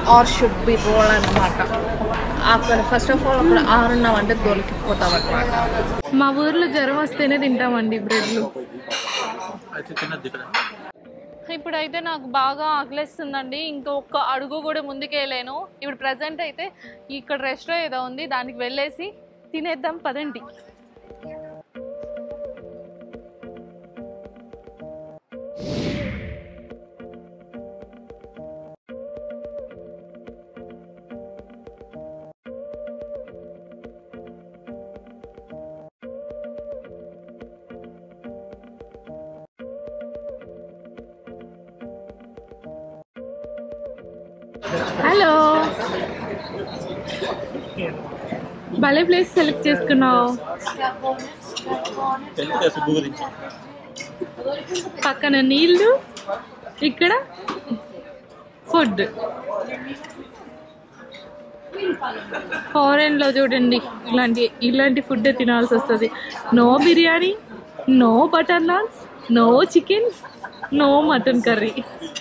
Are should be role అనమాట అక్కడ first of all అక్కడ ఆరున్నామంటే దొరికిపోతాం అనమాట మా ఊర్లో జ్వరం వస్తేనే తింటామండి బ్రెడ్లు అయితే తినద్దు ఇక్కడ ఇప్పుడైతే నాకు బాగా ఆకలిస్తుందండి ఇంకొక అడుగు కూడా ముందుకెళ్ళాను ఇప్పుడు ప్రజెంట్ అయితే ఇక్కడ రెస్టారెంట్ ఏదో ఉంది దానికి వెళ్ళేసి తినేద్దాం పదండి హలో భలే ప్లేస్ సెలెక్ట్ చేసుకున్నావు తెలుసు సుబ్బు గురించి పక్కన నీళ్ళు ఇక్కడ ఫుడ్ ఫారెన్ లో చూడండి ఇలాంటి ఇలాంటి ఫుడ్ తినాల్సి వస్తుంది no biryani no butter naans no chicken no mutton curry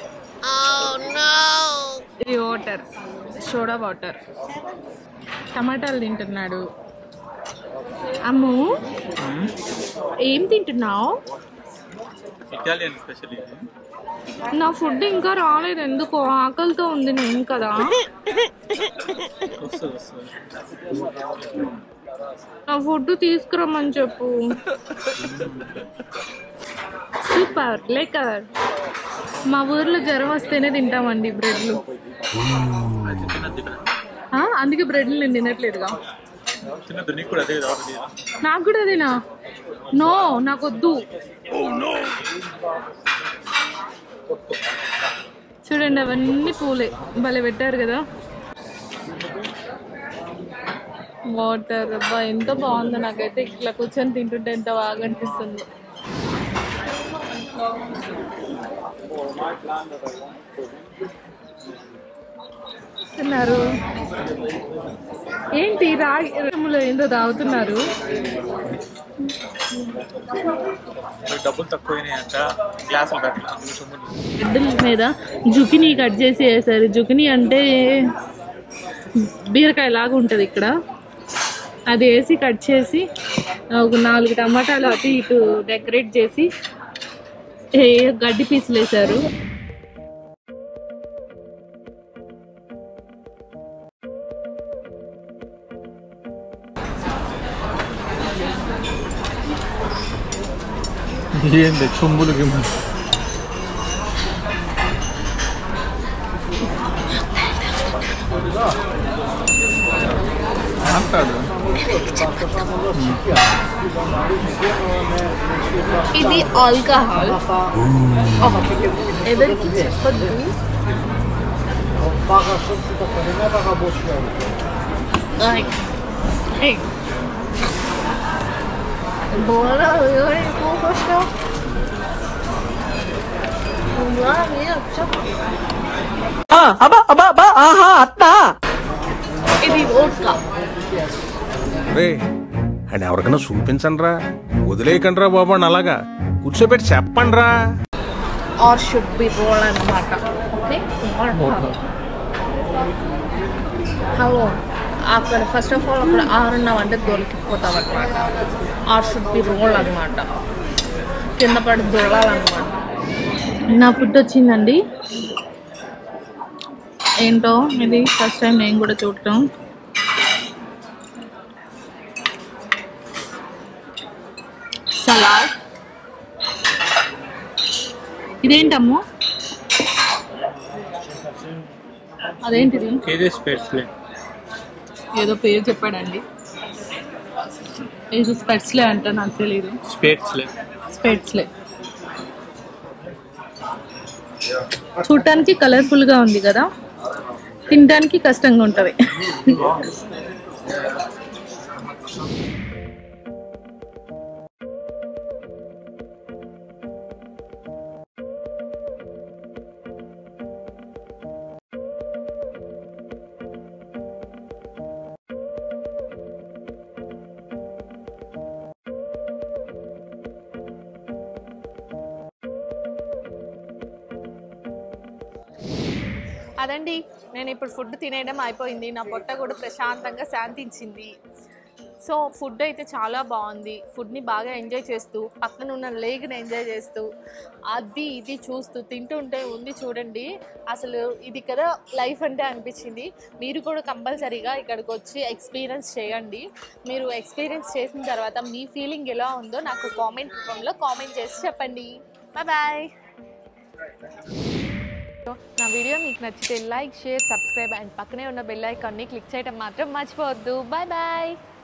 ఇది వాటర్ సోడా వాటర్ టమాటాలు తింటున్నాడు అమ్ము ఏం తింటున్నావు ఇటాలియన్ స్పెషల్ ఇది నా ఫుడ్ ఇంకా రాలేదు ఎందుకో ఆకలితో ఉంది నేను కదా వస్తుంది వస్తుంది నా ఫుడ్ తీసుకురమ్మని చెప్పు సూపర్ లేకర్ మా ఊర్లో జ్వరం వస్తేనే తింటామండి బ్రెడ్లు అయితే తినద్దు ఇక్కడ ఆ, అందుకే బ్రెడ్లు నేను తినట్లేదుగా తినద్దు నీకు కూడా అదే రావద్దు నాకు కూడా అదేనా నో నాకొద్దు చూడండి అవన్నీ పూలే భలే పెట్టారు కదా వాటర్ అబ్బా ఎంత బాగుందో నాకైతే ఇట్లా కూర్చొని తింటుంటే ఎంత బాగా అనిపిస్తుంది తిన్నారు ఏంటి రాగి రమ్ములో ఏందో తాగుతున్నారు మరి డబ్బులు తక్కువైనాయంట గ్లాసులు కట్టలేదు అందుకు సొమ్ము బ్రెడ్ మీద జుకినీ కట్ చేసి వేసారు జుకినీ అంటే బీరకాయ లాగా ఉంటుంది ఇక్కడ అది వేసి కట్ చేసి ఒక నాలుగు టమాటాలు అటు ఇటు డెకరేట్ చేసి ఏ గడ్డి పీసులు వేసారు ఏంది చొంబులు గిమ్ములు అంటాడు ఇది ఆల్కహాల్ ఎవరికి చెప్పొద్దు Like, hey. Bora, eu não gostou. Vamos lá, minha. ఇది వోడ్కా రే అండ్ ఎవరికైనా చూపించండి రా వదిలేయకండి రా బాబు అని అలాగా కూర్చోబెట్టి చెప్పండి రా ఆర్ షుడ్ బి రోల్ అనమాట ఓకే హలో అక్కడ ఫస్ట్ ఆఫ్ ఆల్ అక్కడ ఆరున్నామంటే దొరికిపోతాం అనమాట ఆర్ షుడ్ బి రోల్ అనమాట కింద పడి దొరలాలన్నమాట నా ఫుడ్ వచ్చిందండి ఏంటో ఇది ఫస్ట్ టైం నేను కూడా చూడటం సలాడ్ ఇదేంటమ్ము అదేంటిది కేజీ స్పెట్స్లే ఏదో పేరు చెప్పాడండి ఇది స్పెట్స్లే అంట నాకు తెలియదు స్పేట్స్లే స్పెట్స్లే చూడటానికి కలర్ఫుల్ గా ఉంది కదా తినడానికి కష్టంగా ఉంటది అదండి నేను ఇప్పుడు ఫుడ్ తినేయడం అయిపోయింది నా పొట్ట కూడా ప్రశాంతంగా శాంతించింది సో ఫుడ్ అయితే చాలా బాగుంది ఫుడ్ని బాగా ఎంజాయ్ చేస్తూ పక్కన ఉన్న లేక్ని ఎంజాయ్ చేస్తూ అది ఇది చూస్తూ తింటుంటే ఉంది చూడండి అసలు ఇది కదా లైఫ్ అంటే అనిపించింది మీరు కూడా కంపల్సరీగా ఇక్కడికి వచ్చి ఎక్స్పీరియన్స్ చేయండి మీరు ఎక్స్పీరియన్స్ చేసిన తర్వాత మీ ఫీలింగ్ ఎలా ఉందో నాకు కామెంట్ రూపంలో కామెంట్ చేసి చెప్పండి బాయ్ బాయ్ నా వీడియో మీకు నచ్చితే లైక్ షేర్ సబ్స్క్రైబ్ అండ్ పక్కనే ఉన్న బెల్ ఐకాన్ని క్లిక్ చేయడం మాత్రం మర్చిపోవద్దు బాయ్ బాయ్